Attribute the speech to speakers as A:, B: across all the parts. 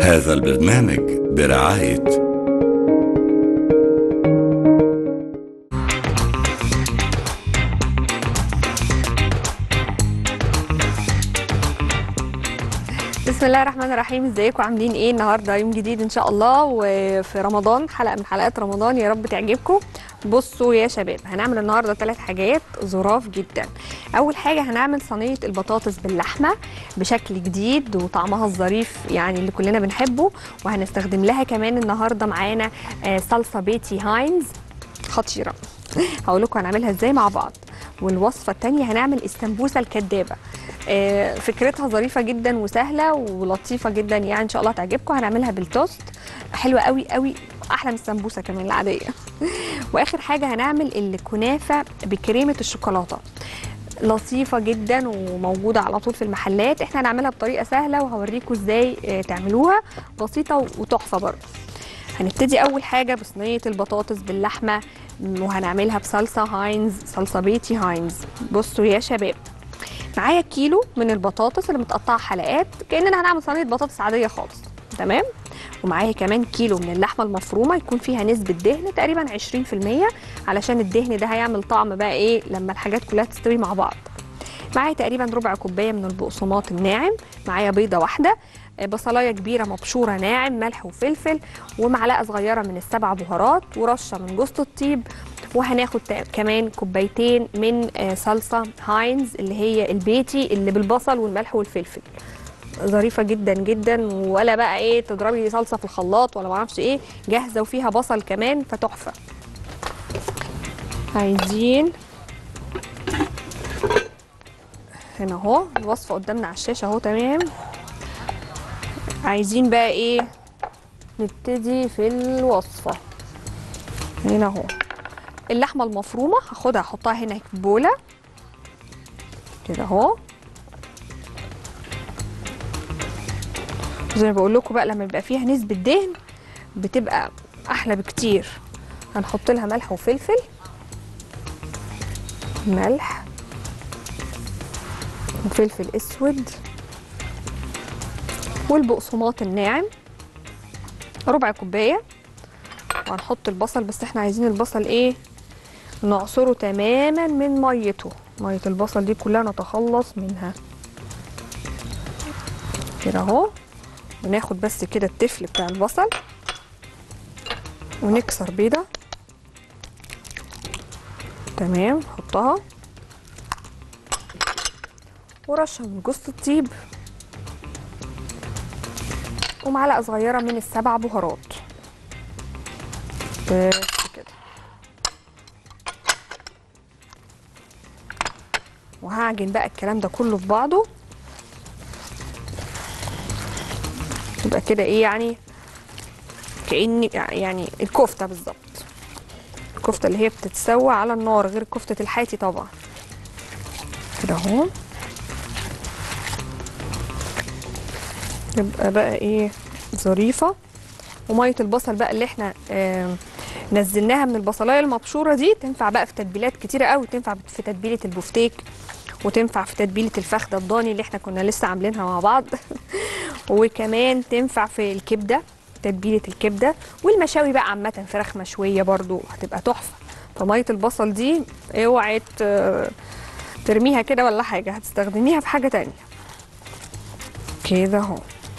A: هذا البرنامج برعاية
B: بسم الله الرحمن الرحيم ازيكم عاملين ايه النهارده يوم جديد ان شاء الله وفي رمضان حلقه من حلقات رمضان يا رب تعجبكم بصوا يا شباب هنعمل النهارده ثلاث حاجات ظراف جدا اول حاجه هنعمل صينيه البطاطس باللحمه بشكل جديد وطعمها الظريف يعني اللي كلنا بنحبه وهنستخدم لها كمان النهارده معانا آه، صلصه بيتي هاينز خطيره هقول لكم هنعملها ازاي مع بعض والوصفه الثانيه هنعمل السمبوسه الكدابه آه، فكرتها ظريفه جدا وسهله ولطيفه جدا يعني ان شاء الله تعجبكم هنعملها بالتوست حلوه قوي قوي احلى من السمبوسه كمان العاديه واخر حاجه هنعمل الكنافه بكريمه الشوكولاته لطيفه جدا وموجوده على طول في المحلات احنا هنعملها بطريقه سهله وهوريكم ازاي آه، تعملوها بسيطه وتحفه برضه هنبتدي اول حاجه بصينيه البطاطس باللحمه وهنعملها بصلصه هاينز صلصه بيتي هاينز بصوا يا شباب معايا كيلو من البطاطس اللي متقطعه حلقات كاننا هنعمل صينيه بطاطس عاديه خالص تمام ومعايا كمان كيلو من اللحمه المفرومه يكون فيها نسبه دهن تقريبا 20% علشان الدهن ده هيعمل طعم بقى ايه لما الحاجات كلها تستوي مع بعض معايا تقريبا ربع كوبايه من البقسماط الناعم معايا بيضه واحده آه، بصلايه كبيره مبشوره ناعم ملح وفلفل ومعلقه صغيره من السبع بهارات ورشه من جوز الطيب وهناخد تا- كمان كوبايتين من آه، صلصه هاينز اللي هي البيتي اللي بالبصل والملح والفلفل ظريفه جدا جدا ولا بقى ايه تضربي صلصه في الخلاط ولا معرفش ايه جاهزه وفيها بصل كمان فتحفه عايزين هنا اهو الوصفه قدامنا على الشاشه اهو تمام عايزين بقى ايه نبتدي في الوصفه هنا اهو اللحمه المفرومه هاخدها احطها هنا في بوله كده اهو زي ما بقول لكم بقى لما يبقى فيها نسبه دهن بتبقى احلى بكتير هنحط لها ملح وفلفل ملح وفلفل اسود والبقسماط الناعم ربع كوبايه وهنحط البصل بس احنا عايزين البصل ايه نعصره تماما من ميته ميه البصل دي كلها نتخلص منها كده اهو وناخد بس كده التفل بتاع البصل ونكسر بيضه تمام نحطها ورشه من جوز الطيب ومعلقه صغيره من السبع بهارات بس كده وهعجن بقى الكلام ده كله في بعضه يبقى كده ايه يعني كاني يعني الكفته بالظبط الكفته اللي هي بتتسوى على النار غير كفته الحاتي طبعا كده اهو تبقى بقى ايه ظريفه وميه البصل بقى اللي احنا آه نزلناها من البصلايه المبشوره دي تنفع بقى في تتبيلات كتيره قوي تنفع في تتبيله البفتيك وتنفع في تتبيله الفخده الضاني اللي احنا كنا لسه عاملينها مع بعض وكمان تنفع في الكبده تتبيله الكبده والمشاوي بقى عامه فراخ مشويه برضو هتبقى تحفه فميه البصل دي اوعي ت- ترميها كده ولا حاجه هتستخدميها في حاجه تانية كده اهو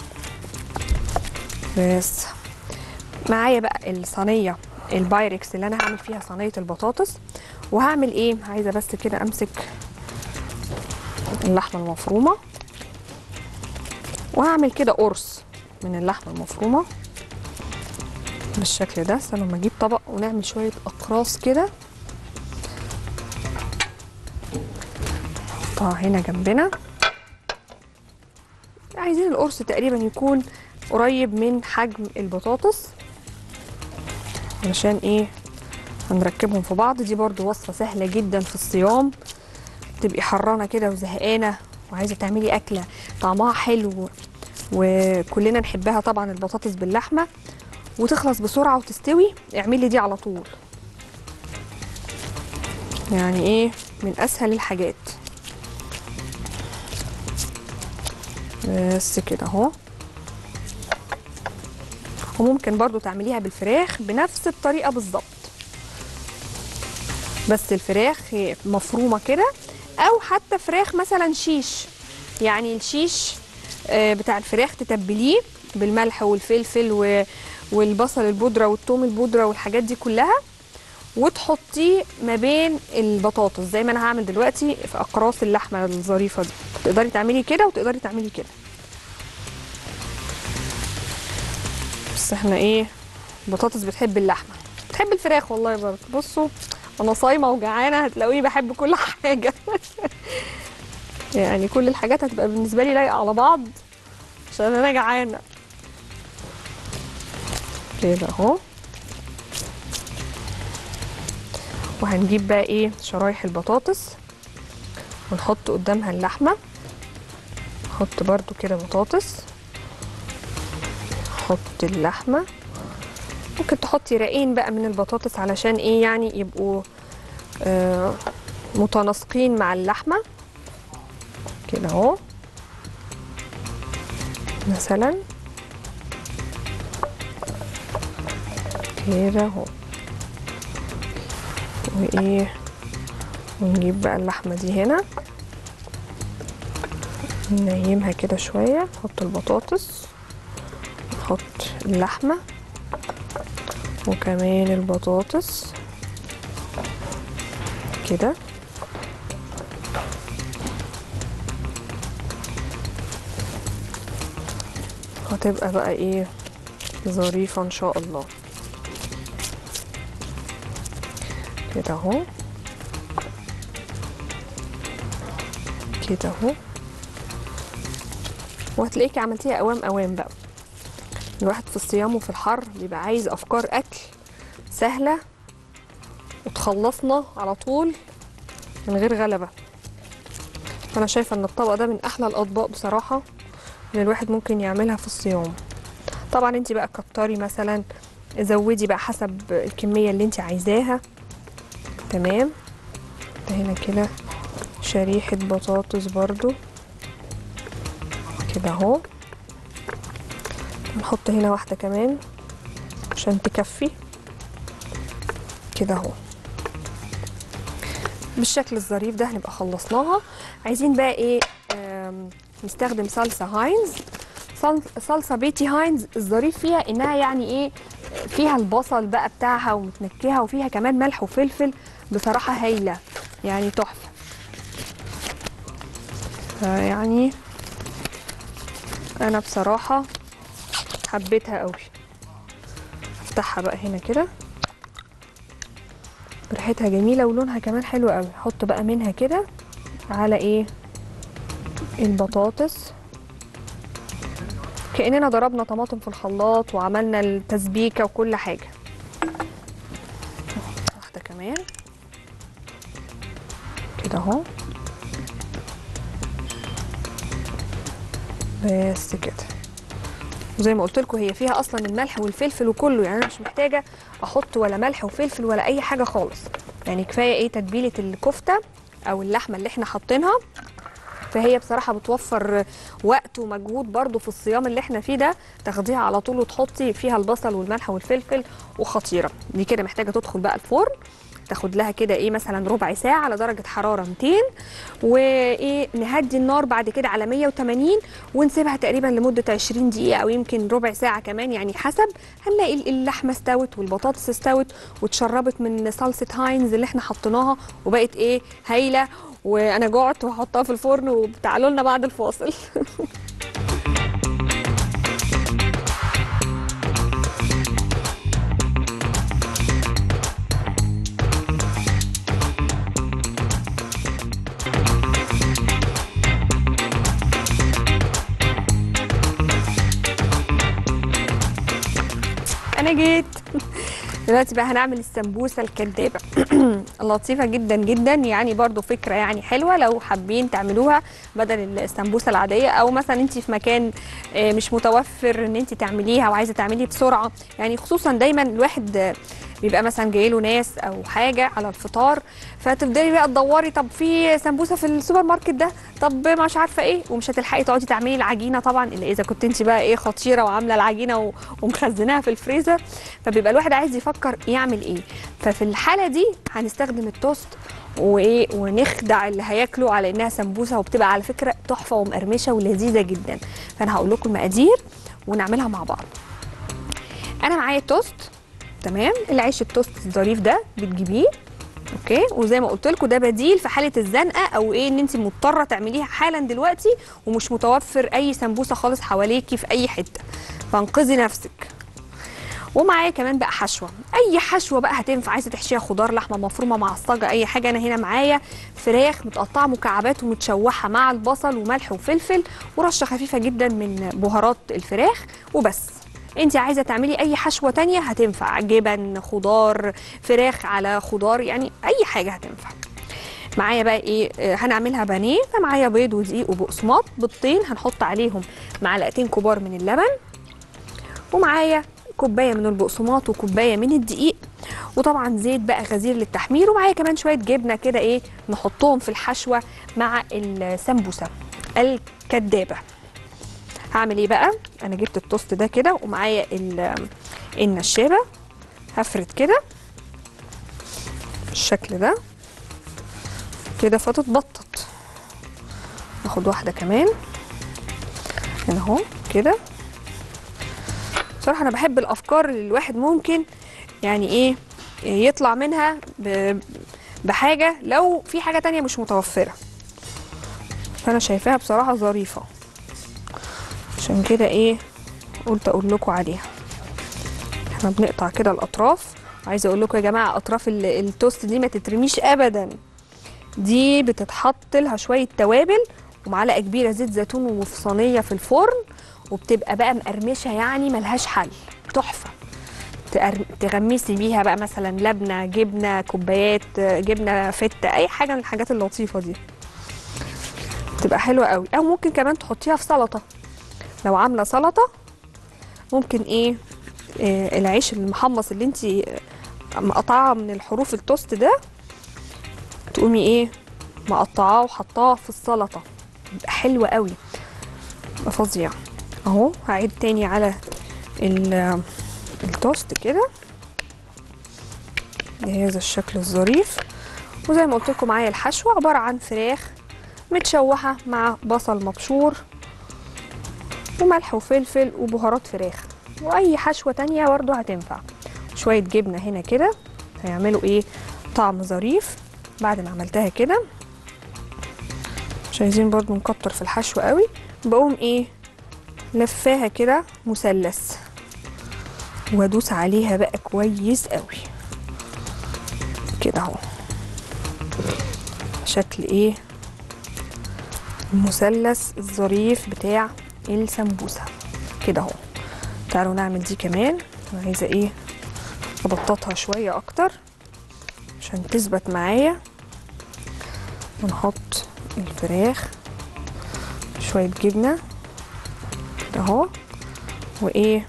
B: بس معايا بقى الصينيه البايركس اللي انا هعمل فيها صينيه البطاطس وهعمل ايه عايزه بس كده امسك اللحمه المفرومه وهعمل كده قرص من اللحمه المفرومه بالشكل ده استنى لما اجيب طبق ونعمل شويه اقراص كده نحطها هنا جنبنا عايزين القرص تقريبا يكون قريب من حجم البطاطس علشان ايه هنركبهم في بعض دي برضو وصفة سهلة جدا في الصيام تبقي حرانة كده وزهقانة وعايزة تعملي أكلة طعمها حلو وكلنا نحبها طبعا البطاطس باللحمة وتخلص بسرعة وتستوي اعملي دي على طول يعني ايه من أسهل الحاجات بس كده اهو وممكن برضو تعمليها بالفراخ بنفس الطريقه بالظبط بس الفراخ مفرومه كده او حتى فراخ مثلا شيش يعني الشيش آه، بتاع الفراخ تتبليه بالملح والفلفل و- والبصل البودره والثوم البودره والحاجات دي كلها وتحطيه ما بين البطاطس زي ما انا هعمل دلوقتي في اقراص اللحمه الظريفه دي تقدري تعملي كده وتقدري تعملي كده بس احنا ايه البطاطس بتحب اللحمه بتحب الفراخ والله برضه بصوا انا صايمه وجعانه هتلاقوني بحب كل حاجه يعني كل الحاجات هتبقى بالنسبه لي لايقه على بعض عشان انا جعانه كده اهو وهنجيب بقى ايه شرايح البطاطس ونحط قدامها اللحمه نحط برضو كده بطاطس نحط اللحمه ممكن تحطي رقين بقى من البطاطس علشان ايه يعني يبقوا آه متناسقين مع اللحمه كده اهو مثلا كده اهو وايه ونجيب بقى اللحمه دي هنا ننيمها كده شويه نحط البطاطس نحط اللحمه وكمان البطاطس كده هتبقى بقى ايه ظريفة ان شاء الله كده اهو كده اهو وهتلاقيكي عملتيها اوام اوام بقى الواحد في الصيام وفي الحر بيبقى عايز افكار اكل سهله وتخلصنا على طول من غير غلبه انا شايفه ان الطبق ده من احلى الاطباق بصراحه اللي الواحد ممكن يعملها في الصيام طبعا انت بقى كتري مثلا زودي بقى حسب الكميه اللي انت عايزاها تمام ده هنا كده شريحه بطاطس برضو كده اهو نحط هنا واحده كمان عشان تكفي كده اهو بالشكل الظريف ده هنبقى خلصناها عايزين بقى ايه آم، نستخدم صلصه هاينز صل- صلصه بيتي هاينز الظريف فيها انها يعني ايه فيها البصل بقى بتاعها ومتنكهه وفيها كمان ملح وفلفل بصراحه هايله يعني تحفه يعني انا بصراحه حبيتها قوي افتحها بقى هنا كده ريحتها جميله ولونها كمان حلو قوي احط بقى منها كده على ايه البطاطس كاننا ضربنا طماطم في الخلاط وعملنا التسبيكه وكل حاجه واحده كمان كده اهو بس كده وزي ما قلت لكم هي فيها اصلا الملح والفلفل وكله يعني انا مش محتاجه احط ولا ملح وفلفل ولا اي حاجه خالص يعني كفايه ايه تتبيله الكفته او اللحمه اللي احنا حاطينها فهي بصراحه بتوفر وقت ومجهود برضو في الصيام اللي احنا فيه ده تاخديها على طول وتحطي فيها البصل والملح والفلفل وخطيره دي كده محتاجه تدخل بقى الفرن تاخد لها كده ايه مثلا ربع ساعه على درجه حراره 200 وايه نهدي النار بعد كده على 180 ونسيبها تقريبا لمده 20 دقيقه او يمكن ربع ساعه كمان يعني حسب هنلاقي اللحمه استوت والبطاطس استوت واتشربت من صلصه هاينز اللي احنا حطيناها وبقت ايه هايله وانا جعت وهحطها في الفرن وتعالوا لنا بعد الفاصل انا جيت دلوقتي بقى هنعمل السمبوسه الكدابه لطيفه جدا جدا يعني برضو فكره يعني حلوه لو حابين تعملوها بدل السمبوسه العاديه او مثلا انت في مكان آه، مش متوفر ان انت تعمليها وعايزه تعملي بسرعه يعني خصوصا دايما الواحد آه، بيبقى مثلا جاي له ناس او حاجه على الفطار فتفضلي بقى تدوري طب في سمبوسه في السوبر ماركت ده طب مش عارفه ايه ومش هتلحقي تقعدي تعملي العجينه طبعا الا اذا كنت انت بقى ايه خطيره وعامله العجينه و- ومخزناها في الفريزر فبيبقى الواحد عايز يفكر يعمل ايه ففي الحاله دي هنستخدم التوست وايه ونخدع اللي هياكله على انها سمبوسه وبتبقى على فكره تحفه ومقرمشه ولذيذه جدا فانا هقول لكم المقادير ونعملها مع بعض انا معايا التوست تمام العيش التوست الظريف ده بتجيبيه اوكي وزي ما قلت لكم ده بديل في حاله الزنقه او ايه ان انت مضطره تعمليها حالا دلوقتي ومش متوفر اي سمبوسه خالص حواليكي في اي حته فانقذي نفسك ومعايا كمان بقى حشوه اي حشوه بقى هتنفع عايزه تحشيها خضار لحمه مفرومه معصجه اي حاجه انا هنا معايا فراخ متقطعه مكعبات ومتشوحه مع البصل وملح وفلفل ورشه خفيفه جدا من بهارات الفراخ وبس انت عايزه تعملي اي حشوه تانية هتنفع جبن خضار فراخ على خضار يعني اي حاجه هتنفع معايا بقى ايه آه، هنعملها بانيه فمعايا بيض ودقيق وبقسماط بيضتين هنحط عليهم معلقتين كبار من اللبن ومعايا كوبايه من البقسماط وكوبايه من الدقيق وطبعا زيت بقى غزير للتحمير ومعايا كمان شويه جبنه كده ايه نحطهم في الحشوه مع السمبوسه الكدابه هعمل ايه بقى انا جبت التوست ده كده ومعايا ال- النشابه هفرد كده بالشكل ده كده فتتبطط ناخد واحده كمان هنا اهو كده بصراحه انا بحب الافكار اللي الواحد ممكن يعني ايه يطلع منها ب- بحاجه لو في حاجه تانية مش متوفره فانا شايفاها بصراحه ظريفه عشان كده ايه قلت اقول لكم عليها احنا بنقطع كده الاطراف عايزه اقول لكم يا جماعه اطراف ال- التوست دي ما تترميش ابدا دي بتتحط لها شويه توابل ومعلقه كبيره زيت زيتون وفي صينيه في الفرن وبتبقى بقى مقرمشه يعني ملهاش حل تحفه تقر- تغمسي بيها بقى مثلا لبنه جبنه كوبايات جبنه فته اي حاجه من الحاجات اللطيفه دي تبقى حلوه قوي او ممكن كمان تحطيها في سلطه لو عامله سلطه ممكن ايه آه العيش المحمص اللي انت مقطعاه من الحروف التوست ده تقومي ايه مقطعاه وحطاه في السلطه يبقى حلو قوي يبقى فظيع اهو هعيد تاني على ال- التوست كده بهذا الشكل الظريف وزي ما قلت لكم معايا الحشوه عباره عن فراخ متشوحه مع بصل مبشور وملح وفلفل وبهارات فراخ واي حشوه تانية برضو هتنفع شويه جبنه هنا كده هيعملوا ايه طعم ظريف بعد ما عملتها كده مش عايزين برضو نكتر في الحشو قوي بقوم ايه لفاها كده مثلث وادوس عليها بقى كويس قوي كده اهو شكل ايه المثلث الظريف بتاع السمبوسه كده اهو تعالوا نعمل دي كمان انا عايزه ايه ابططها شويه اكتر عشان تثبت معايا ونحط الفراخ شويه جبنه كده اهو وايه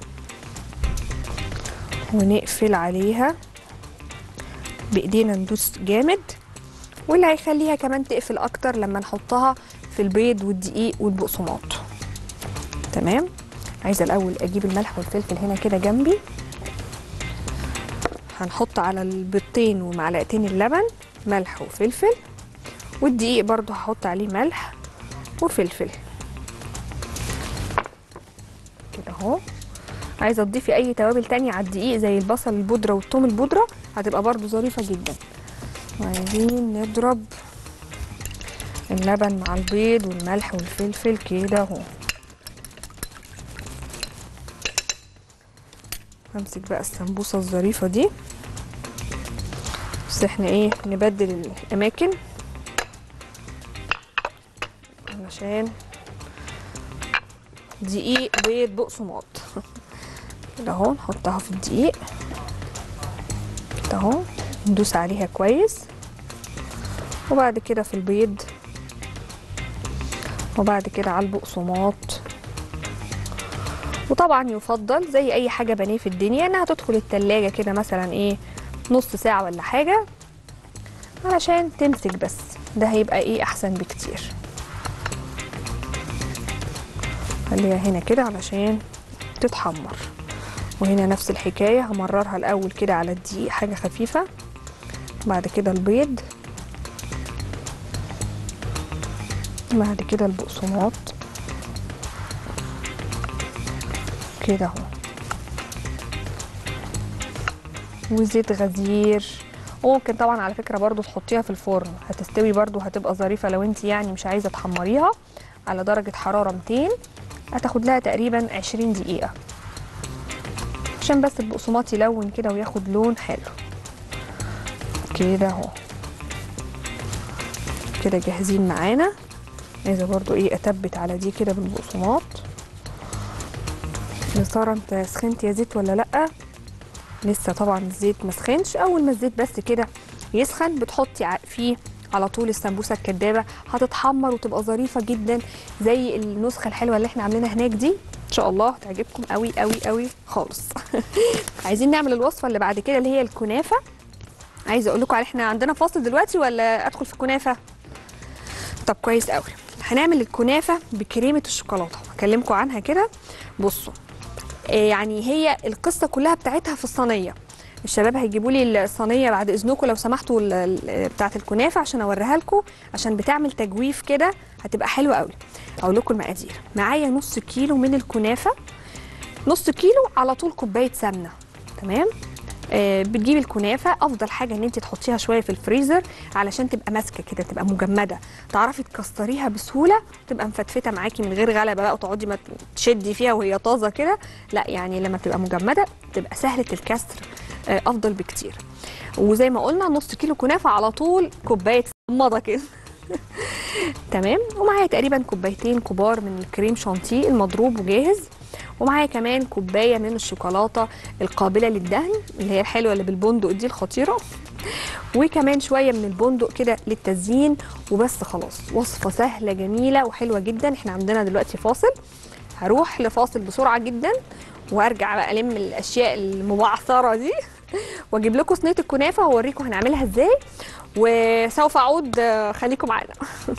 B: ونقفل عليها بايدينا ندوس جامد واللي هيخليها كمان تقفل اكتر لما نحطها في البيض والدقيق والبقسماط تمام عايزه الاول اجيب الملح والفلفل هنا كده جنبي هنحط على البيضتين ومعلقتين اللبن ملح وفلفل والدقيق برضو هحط عليه ملح وفلفل كده اهو عايزه تضيفي اي توابل تانية على الدقيق زي البصل البودره والثوم البودره هتبقى برضو ظريفه جدا وعايزين نضرب اللبن مع البيض والملح والفلفل كده اهو همسك بقى السمبوسه الظريفه دي بس احنا ايه نبدل الاماكن علشان دقيق بيض بقسماط كده اهو نحطها في الدقيق كده اهو ندوس عليها كويس وبعد كده في البيض وبعد كده على البقسماط وطبعا يفضل زي اي حاجه بانيه في الدنيا انها تدخل التلاجة كده مثلا ايه نص ساعه ولا حاجه علشان تمسك بس ده هيبقى ايه احسن بكتير خليها هنا كده علشان تتحمر وهنا نفس الحكايه همررها الاول كده على الدقيق حاجه خفيفه بعد كده البيض بعد كده البقسماط كده اهو وزيت غزير وممكن طبعا على فكره برضو تحطيها في الفرن هتستوي برضو هتبقى ظريفه لو انت يعني مش عايزه تحمريها على درجه حراره 200 هتاخد لها تقريبا 20 دقيقه عشان بس البقسماط يلون كده وياخد لون حلو كده اهو كده جاهزين معانا عايزه برضو ايه اتبت على دي كده بالبقسماط يا ساره انت سخنت يا زيت ولا لا لسه طبعا الزيت ما سخنش اول ما الزيت بس كده يسخن بتحطي ع- فيه على طول السمبوسه الكدابه هتتحمر وتبقى ظريفه جدا زي النسخه الحلوه اللي احنا عاملينها هناك دي ان شاء الله هتعجبكم قوي قوي قوي خالص عايزين نعمل الوصفه اللي بعد كده اللي هي الكنافه عايزه اقول لكم على احنا عندنا فاصل دلوقتي ولا ادخل في الكنافه طب كويس قوي هنعمل الكنافه بكريمه الشوكولاته هكلمكم عنها كده بصوا آه، يعني هي القصه كلها بتاعتها في الصينيه الشباب هيجيبوا لي الصينيه بعد اذنكم لو سمحتوا ال- ال- بتاعه الكنافه عشان اوريها لكم عشان بتعمل تجويف كده هتبقى حلوه قوي اقول لكم المقادير معايا نص كيلو من الكنافه نص كيلو على طول كوبايه سمنه تمام آه بتجيبي الكنافه افضل حاجه ان انت تحطيها شويه في الفريزر علشان تبقى ماسكه كده تبقى مجمده تعرفي تكسريها بسهوله تبقى مفتفته معاكي من غير غلبه بقى وتقعدي ما تشدي فيها وهي طازه كده لا يعني لما تبقى مجمده تبقى سهله الكسر آه افضل بكتير وزي ما قلنا نص كيلو كنافه على طول كوبايه مضه كده تمام ومعايا تقريبا كوبايتين كبار من الكريم شانتيه المضروب وجاهز ومعايا كمان كوبايه من الشوكولاته القابله للدهن اللي هي الحلوه اللي بالبندق دي الخطيره وكمان شويه من البندق كده للتزيين وبس خلاص وصفه سهله جميله وحلوه جدا احنا عندنا دلوقتي فاصل هروح لفاصل بسرعه جدا وارجع بقى الم الاشياء المبعثره دي واجيب لكم صينيه الكنافه واوريكم هنعملها ازاي وسوف اعود آه، خليكم معانا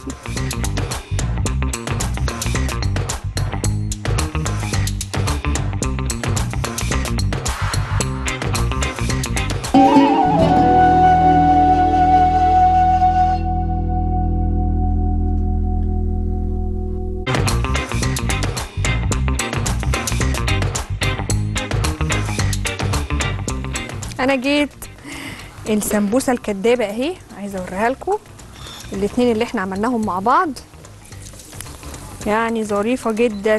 B: انا جيت السمبوسه الكدابه اهي عايزه اوريها لكم الاتنين اللي احنا عملناهم مع بعض يعني ظريفه جدا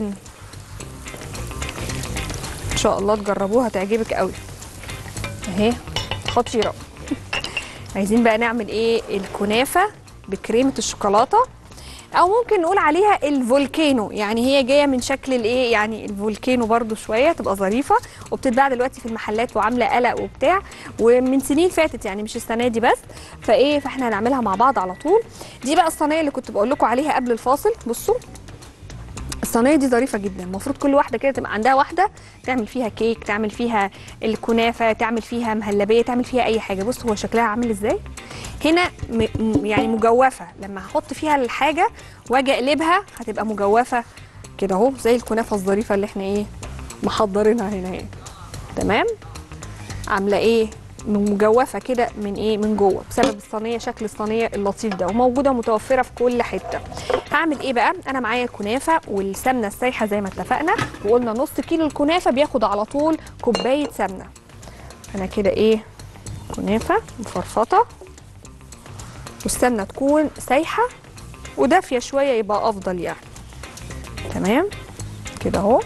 B: ان شاء الله تجربوها تعجبك قوي اهي خطيره عايزين بقى نعمل ايه الكنافه بكريمه الشوكولاته او ممكن نقول عليها الفولكانو يعني هي جايه من شكل الايه يعني الفولكانو برضو شويه تبقى ظريفه وبتتباع دلوقتي في المحلات وعامله قلق وبتاع ومن سنين فاتت يعني مش السنه دي بس فايه فاحنا هنعملها مع بعض على طول دي بقى الصينيه اللي كنت بقول لكم عليها قبل الفاصل بصوا الصينيه دي ظريفه جدا المفروض كل واحده كده تبقى عندها واحده تعمل فيها كيك تعمل فيها الكنافه تعمل فيها مهلبيه تعمل فيها اي حاجه بص هو شكلها عامل ازاي هنا م م- يعني مجوفه لما هحط فيها الحاجه واجي اقلبها هتبقى مجوفه كده اهو زي الكنافه الظريفه اللي احنا ايه محضرينها هنا اهي تمام عامله ايه مجوفه كده من ايه من جوه بسبب الصينيه شكل الصينيه اللطيف ده وموجوده متوفره في كل حته هعمل ايه بقى انا معايا الكنافه والسمنه السايحه زي ما اتفقنا وقلنا نص كيلو الكنافه بياخد على طول كوبايه سمنه انا كده ايه كنافه مفرفطه والسمنه تكون سايحه ودافيه شويه يبقى افضل يعني تمام كده اهو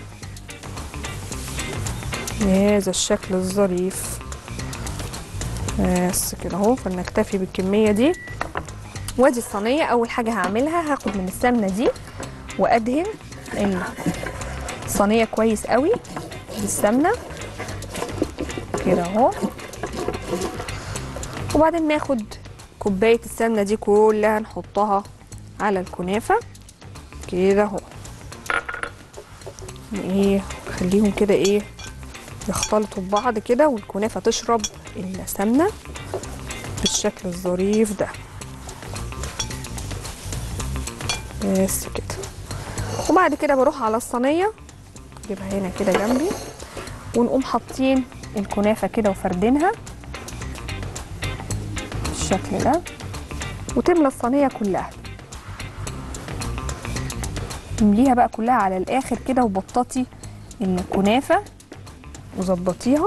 B: هذا الشكل الظريف بس كده اهو فلنكتفي بالكميه دي وادي الصينيه اول حاجه هعملها هاخد من السمنه دي وادهن الصينيه كويس قوي بالسمنه كده اهو وبعدين ناخد كوبايه السمنه دي كلها نحطها على الكنافه كده اهو ايه خليهم كده ايه يختلطوا ببعض كده والكنافه تشرب السمنه بالشكل الظريف ده بس كده وبعد كده بروح على الصينيه اجيبها هنا كده جنبي ونقوم حاطين الكنافه كده وفردينها بالشكل ده وتملى الصينيه كلها تمليها بقى كلها على الاخر كده وبططي الكنافه وظبطيها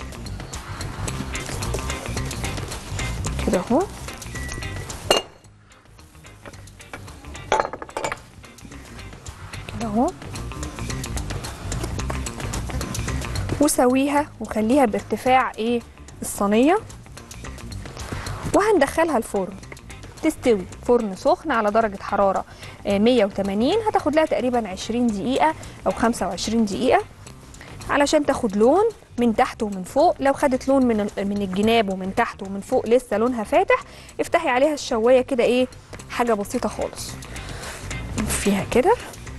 B: كده اهو كده اهو وسويها وخليها بارتفاع ايه الصينيه وهندخلها الفرن تستوي فرن سخن على درجة حرارة آه، 180 هتاخد لها تقريبا 20 دقيقة أو 25 دقيقة علشان تاخد لون من تحت ومن فوق لو خدت لون من ال- من الجناب ومن تحت ومن فوق لسه لونها فاتح افتحي عليها الشواية كده ايه حاجة بسيطة خالص فيها كده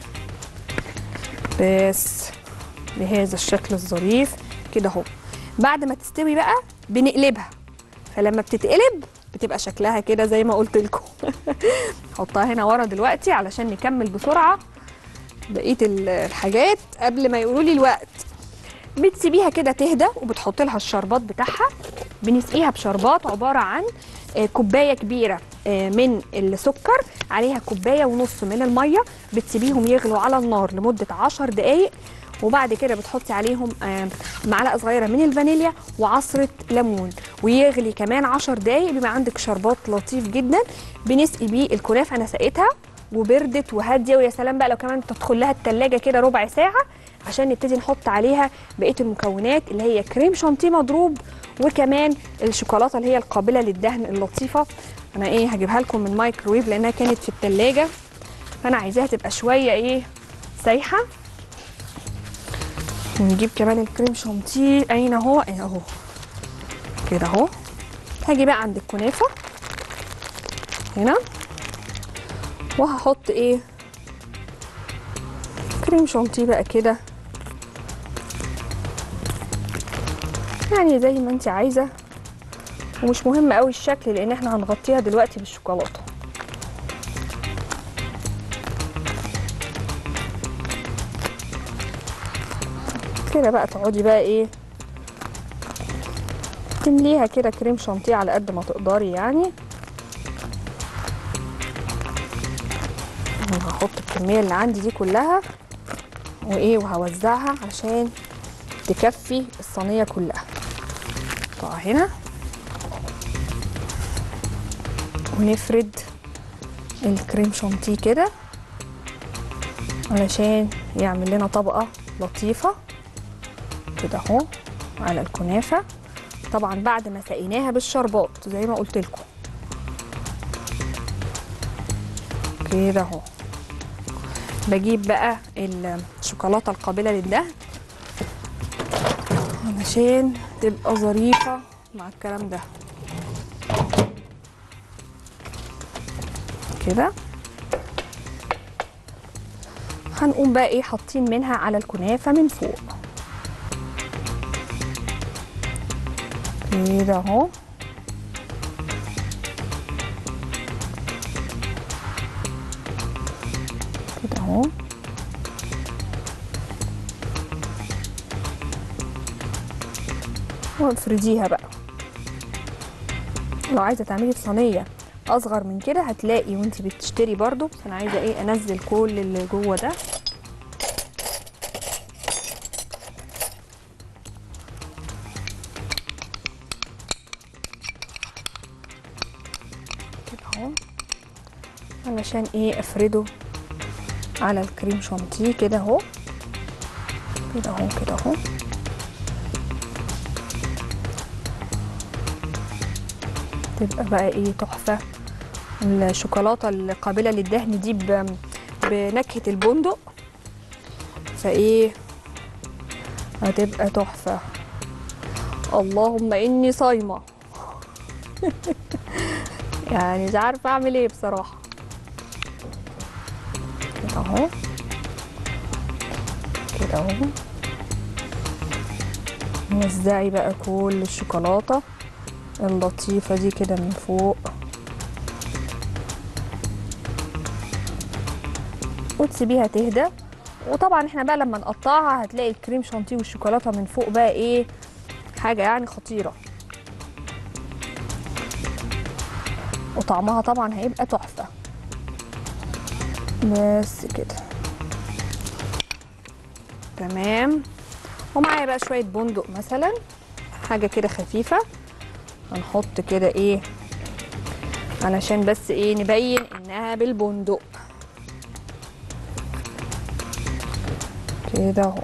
B: بس بهذا الشكل الظريف كده اهو بعد ما تستوي بقى بنقلبها فلما بتتقلب بتبقى شكلها كده زي ما قلت لكم حطها هنا ورا دلوقتي علشان نكمل بسرعه بقيه ال- الحاجات قبل ما يقولوا لي الوقت بتسيبيها كده تهدى وبتحط لها الشربات بتاعها بنسقيها بشربات عباره عن آه، كوبايه كبيره آه، من السكر عليها كوبايه ونص من الميه بتسيبيهم يغلوا على النار لمده 10 دقائق وبعد كده بتحطي عليهم آه، معلقه صغيره من الفانيليا وعصره ليمون ويغلي كمان 10 دقائق بيبقى عندك شربات لطيف جدا بنسقي بيه الكنافه انا سقيتها وبردت وهاديه ويا سلام بقى لو كمان تدخل لها التلاجة كده ربع ساعه عشان نبتدي نحط عليها بقيه المكونات اللي هي كريم شانتيه مضروب وكمان الشوكولاته اللي هي القابله للدهن اللطيفه انا ايه هجيبها لكم من مايكرويف لانها كانت في التلاجة فانا عايزاها تبقى شويه ايه سايحه ونجيب كمان الكريم شانتيه اين هو اين اهو كده اهو هاجي بقى عند الكنافه هنا وهحط ايه كريم شانتيه بقى كده يعني زي ما انت عايزه ومش مهم قوي الشكل لان احنا هنغطيها دلوقتي بالشوكولاته كده بقى تقعدي بقى ايه تمليها كده كريم شانتيه على قد ما تقدري يعني أنا هحط الكميه اللي عندي دي كلها وايه وهوزعها عشان تكفي الصينيه كلها طبعا هنا ونفرد الكريم شانتيه كده علشان يعمل لنا طبقه لطيفه كده اهو على الكنافه طبعا بعد ما سقيناها بالشربات زي ما قلت لكم كده اهو بجيب بقى الشوكولاته القابله للدهن علشان تبقى ظريفه مع الكلام ده كده هنقوم بقى ايه حاطين منها على الكنافه من فوق كده اهو كده اهو وافرديها بقى لو عايزه تعملي في صينيه اصغر من كده هتلاقي وانت بتشتري برضو بس انا عايزه ايه انزل كل اللي جوه ده كده اهو علشان ايه افرده على الكريم شانتيه كده اهو كده اهو كده اهو تبقى بقى ايه تحفه الشوكولاته القابله للدهن دي ب- بنكهه البندق فايه هتبقى تحفه اللهم اني صايمه يعني مش عارفه اعمل ايه بصراحه كده اهو كده اهو وزعي بقى كل الشوكولاته اللطيفه دي كده من فوق وتسيبيها تهدى وطبعا احنا بقى لما نقطعها هتلاقي الكريم شانتيه والشوكولاته من فوق بقى ايه حاجه يعني خطيره وطعمها طبعا هيبقى تحفه بس كده تمام ومعايا بقى شويه بندق مثلا حاجه كده خفيفه هنحط كده ايه علشان بس ايه نبين انها بالبندق كده اهو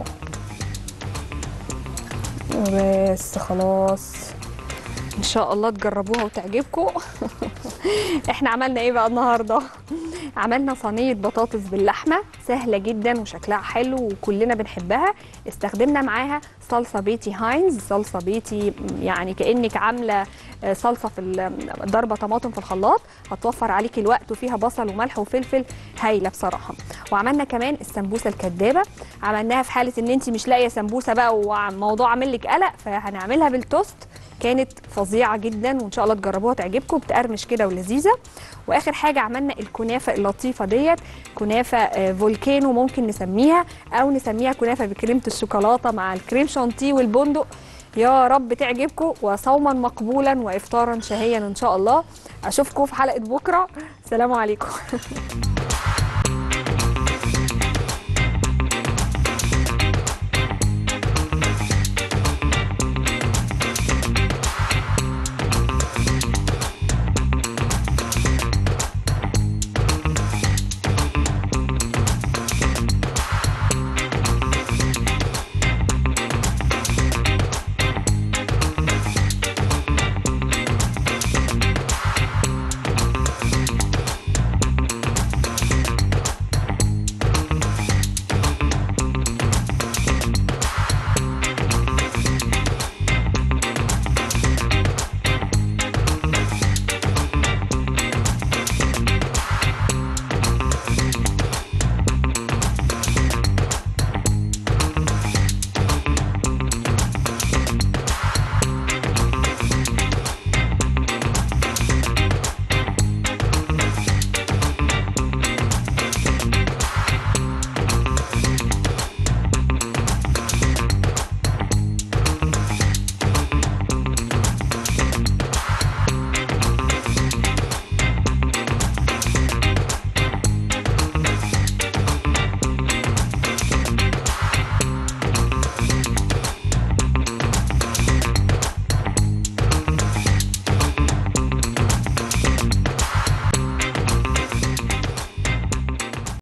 B: بس خلاص ان شاء الله تجربوها وتعجبكم احنا عملنا ايه بقى النهارده عملنا صينيه بطاطس باللحمه سهله جدا وشكلها حلو وكلنا بنحبها استخدمنا معاها صلصه بيتي هاينز صلصه بيتي يعني كانك عامله صلصه في ال- ضربه طماطم في الخلاط هتوفر عليكي الوقت وفيها بصل وملح وفلفل هايله بصراحه وعملنا كمان السمبوسه الكدابه عملناها في حاله ان انت مش لاقيه سمبوسه بقى والموضوع عامل لك قلق فهنعملها بالتوست كانت فظيعه جدا وان شاء الله تجربوها تعجبكم بتقرمش كده ولذيذه واخر حاجه عملنا الكنافه اللطيفه ديت كنافه آه، فولكانو ممكن نسميها او نسميها كنافه بكريمه الشوكولاته مع الكريم شانتيه والبندق يا رب تعجبكم وصوما مقبولا وافطارا شهيا ان شاء الله اشوفكم في حلقه بكره سلام عليكم